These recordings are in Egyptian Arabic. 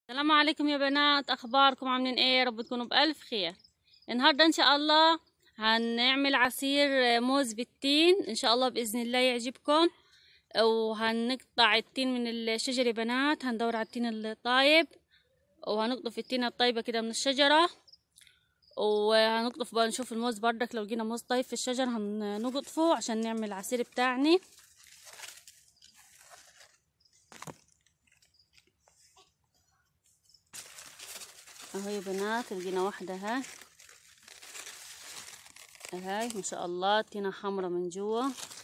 السلام عليكم يا بنات اخباركم عاملين ايه يا رب تكونوا بالف خير النهارده ان شاء الله هنعمل عصير موز بالتين ان شاء الله باذن الله يعجبكم وهنقطع التين من الشجر يا بنات هندور على التين الطايب وهنقطف التينة الطيبة كده من الشجرة وهنقطف بقى نشوف الموز بردك لو لقينا موز طيب في الشجر هنقطفه عشان نعمل العصير بتاعنا اهو يا بنات لقينا واحدة اهي اهي ما شاء الله تينة حمرا من جوا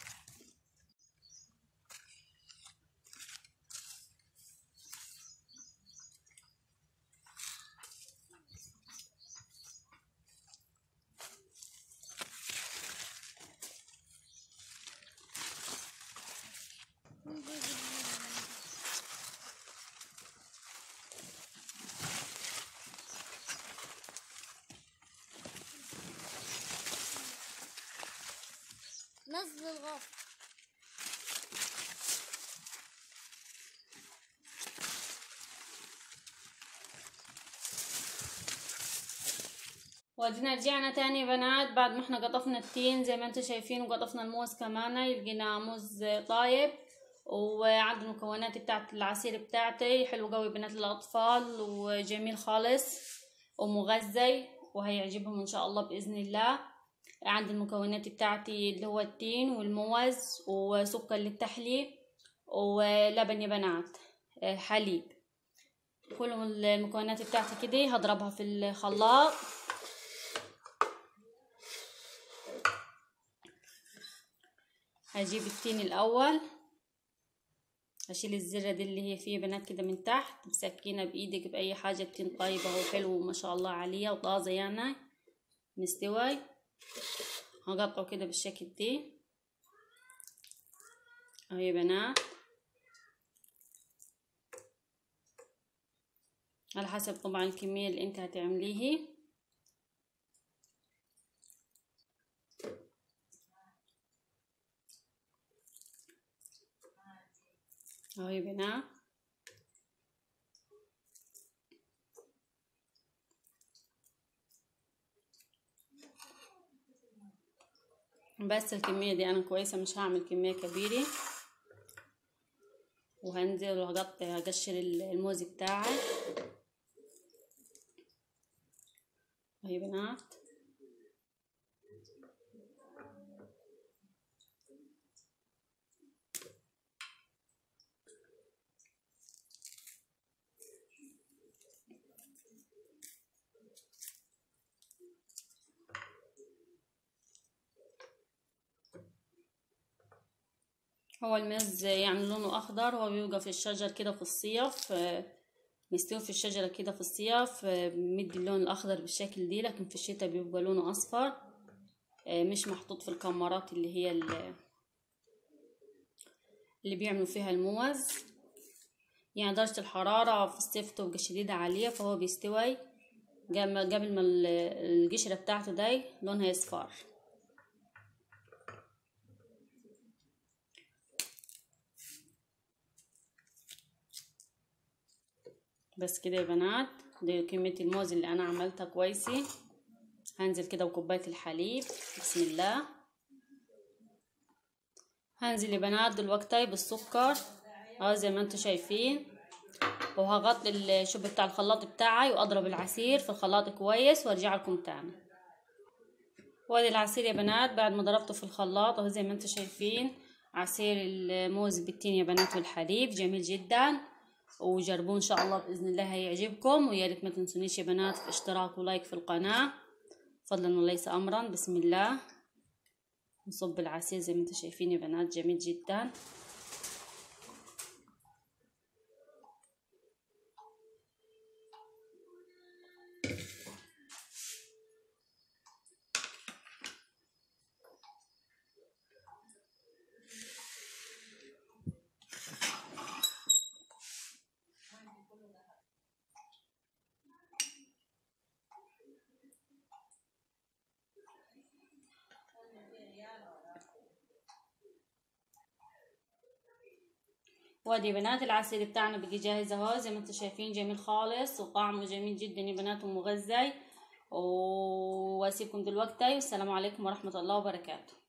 نزل الغف ودينا رجعنا تاني يا بنات بعد ما احنا قطفنا التين زي ما انتم شايفين وقطفنا الموز كمان لقينا موز طايب وعندي المكونات بتاعت العصير بتاعتي حلو قوي بنات الاطفال وجميل خالص ومغذي وهيعجبهم ان شاء الله باذن الله عندي المكونات بتاعتي اللي هو التين والموز وسكر للتحليب ولبن يا بنات حليب كل المكونات بتاعتي كده هضربها في الخلاط هجيب التين الاول هشيل الزرة دي اللي هي فيه بنات كده من تحت بسكينة بايدك باي حاجة التين طيبة وحلو ما شاء الله عليها وطازة يعني مستوي هقطعه كده بالشكل دي اهو يا بنات على حسب طبعا الكمية اللي انت هتعمليه اهو يا بنات بس الكمية دي أنا كويسة مش هعمل كمية كبيرة وهنزل وهقطع هقشر الموز بتاعي اهي بنات هو المز يعني لونه اخضر هو بيبقى في الشجر كده في الصيف مستوي في الشجرة كده في الصيف مدي اللون الاخضر بالشكل دي لكن في الشتاء بيبقى لونه اصفر مش محطوط في الكمرات اللي هي اللي بيعملوا فيها الموز يعني درجة الحرارة في الصيف تبقى شديدة عليه فهو بيستوي قبل ما القشرة بتاعته دي لونها يصفر بس كده يا بنات دي كمية الموز اللي انا عملتها كويسة هنزل كده بكوباية الحليب بسم الله هنزل يا بنات دلوقتي بالسكر اهو زي ما انتم شايفين وهغطي الشوب بتاع الخلاط بتاعي واضرب العصير في الخلاط كويس وارجع لكم تاني وادي العصير يا بنات بعد ما ضربته في الخلاط اهو زي ما انتم شايفين عصير الموز بالتين يا بنات والحليب جميل جدا وجربوه ان شاء الله باذن الله هيعجبكم ويا ريت ما تنسونيش يا بنات في اشتراك ولايك في القناه فضلا وليس امرا بسم الله نصب العصير زي ما انتم شايفين يا بنات جميل جدا وادي يا بنات العسل بتاعنا بقي جاهز اهو زي ما انتم شايفين جميل خالص وطعمه جميل جدا يا بنات ومغذي واسيبكم دلوقتي والسلام عليكم ورحمة الله وبركاته